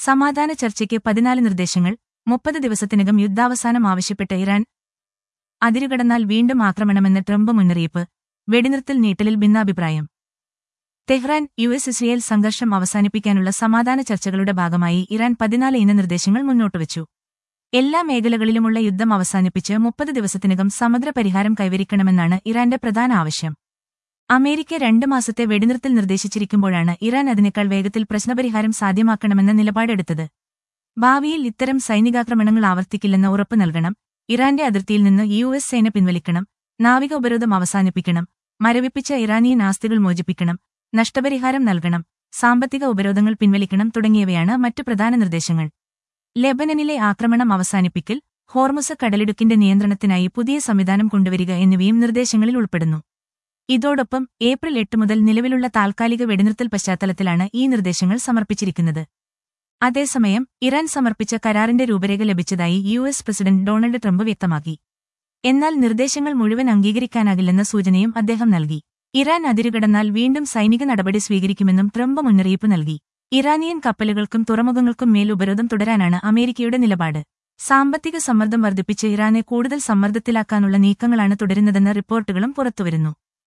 സമാധാന ചർച്ചയ്ക്ക് പതിനാല് നിർദ്ദേശങ്ങൾ മുപ്പത് ദിവസത്തിനകം യുദ്ധാവസാനം ആവശ്യപ്പെട്ട് ഇറാൻ അതിരുകടന്നാൽ വീണ്ടും ആക്രമണമെന്ന് ട്രംപ് മുന്നറിയിപ്പ് വെടിനിർത്തൽ നീട്ടലിൽ ഭിന്നാഭിപ്രായം തെഹ്റാൻ യു എസ് ഇസ്രയേൽ സംഘർഷം അവസാനിപ്പിക്കാനുള്ള സമാധാന ചർച്ചകളുടെ ഭാഗമായി ഇറാൻ പതിനാല് ഇന നിർദ്ദേശങ്ങൾ മുന്നോട്ടുവച്ചു എല്ലാ മേഖലകളിലുമുള്ള യുദ്ധം അവസാനിപ്പിച്ച് മുപ്പത് ദിവസത്തിനകം സമഗ്ര പരിഹാരം കൈവരിക്കണമെന്നാണ് ഇറാന്റെ പ്രധാന ആവശ്യം അമേരിക്ക രണ്ട് മാസത്തെ വെടിനിർത്തൽ നിർദ്ദേശിച്ചിരിക്കുമ്പോഴാണ് ഇറാൻ അതിനേക്കാൾ വേഗത്തിൽ പ്രശ്നപരിഹാരം സാധ്യമാക്കണമെന്ന നിലപാടെടുത്തത് ഭാവിയിൽ ഇത്തരം സൈനികാക്രമണങ്ങൾ ആവർത്തിക്കില്ലെന്ന് ഉറപ്പ് നൽകണം ഇറാന്റെ അതിർത്തിയിൽ നിന്ന് യു എസ് സേന പിൻവലിക്കണം നാവിക ഉപരോധം അവസാനിപ്പിക്കണം മരവിപ്പിച്ച ഇറാനിയൻ ആസ്തികൾ മോചിപ്പിക്കണം നഷ്ടപരിഹാരം നൽകണം സാമ്പത്തിക ഉപരോധങ്ങൾ പിൻവലിക്കണം തുടങ്ങിയവയാണ് മറ്റു പ്രധാന നിർദ്ദേശങ്ങൾ ലെബനനിലെ ആക്രമണം അവസാനിപ്പിക്കൽ ഹോർമുസ കടലിടുക്കിന്റെ നിയന്ത്രണത്തിനായി പുതിയ സംവിധാനം കൊണ്ടുവരിക എന്നിവയും നിർദ്ദേശങ്ങളിൽ ഉൾപ്പെടുന്നു ഇതോടൊപ്പം ഏപ്രിൽ എട്ട് മുതൽ നിലവിലുള്ള താൽക്കാലിക വെടിനിർത്തൽ പശ്ചാത്തലത്തിലാണ് ഈ നിർദ്ദേശങ്ങൾ സമർപ്പിച്ചിരിക്കുന്നത് അതേസമയം ഇറാൻ സമർപ്പിച്ച കരാറിന്റെ രൂപരേഖ ലഭിച്ചതായി U S president Donald Trump വ്യക്തമാക്കി എന്നാൽ നിർദ്ദേശങ്ങൾ മുഴുവൻ അംഗീകരിക്കാനാകില്ലെന്ന സൂചനയും അദ്ദേഹം നൽകി ഇറാൻ അതിരുകടന്നാൽ വീണ്ടും സൈനിക നടപടി സ്വീകരിക്കുമെന്നും ട്രംപ് മുന്നറിയിപ്പ് നൽകി ഇറാനിയൻ കപ്പലുകൾക്കും തുറമുഖങ്ങൾക്കും മേൽ ഉപരോധം തുടരാനാണ് അമേരിക്കയുടെ നിലപാട് സാമ്പത്തിക സമ്മർദ്ദം വർദ്ധിപ്പിച്ച് ഇറാനെ കൂടുതൽ സമ്മർദ്ദത്തിലാക്കാനുള്ള നീക്കങ്ങളാണ് തുടരുന്നതെന്ന റിപ്പോർട്ടുകളും പുറത്തുവരുന്നു